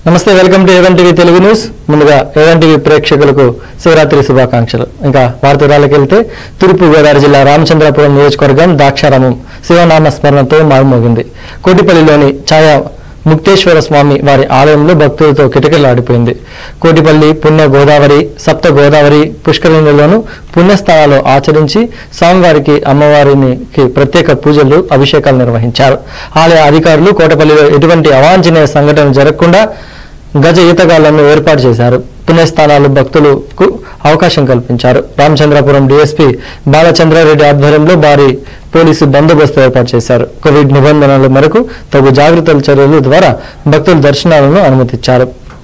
నమస్తే welcome to A one TV Telugu news ముందుగా A one TV ప్రేక్షకులకు శివరాత్రి శుభాకాంక్షలు ఇంకా వార్త వివరాలకు వెళ్తే తూర్పు గోదావరి జిల్లా రామచంద్రపురం నియోజకవర్గం ద్రాక్షారామం శివనామ స్మరణతో మారుమోగింది కోటిపల్లిలోని ఛాయా ముక్తేశ్వర స్వామి వారి ఆలయంలో భక్తులతో కిటకిలాడిపోయింది కోటిపల్లి పుణ్య గోదావరి సప్త గోదావరి పుష్కరిణిలోను పుణ్యస్థానాలు ఆచరించి స్వామివారికి అమ్మవారికి ప్రత్యేక పూజలు అభిషేకాలు నిర్వహించారు ఆలయ అధికారులు కోటపల్లిలో ఎటువంటి అవాంఛనీయ సంఘటన జరగకుండా గజ ఈతగాళ్లను ఏర్పాటు చేశారు పుణ్యస్థానాలు భక్తులకు అవకాశం కల్పించారు రామచంద్రపురం డీఎస్పీ బాలచంద్రారెడ్డి ఆధ్వర్యంలో భారీ పోలీసు బందోబస్తు ఏర్పాటు చేశారు కోవిడ్ నిబంధనల మేరకు తగు జాగ్రత్తల చర్యల ద్వారా భక్తుల దర్శనాలను అనుమతించారు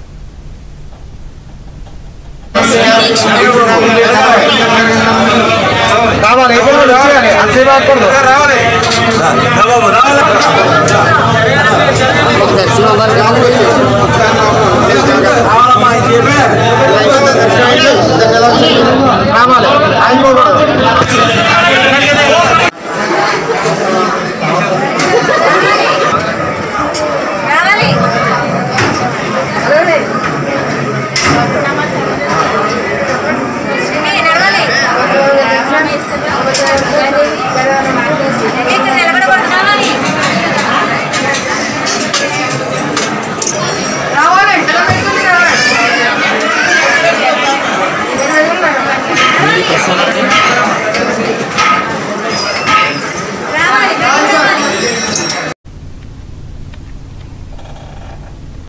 రావాలి ఎప్పుడు రావాలి అంతే రాకూడదు రావాలి రావాలి ఆయన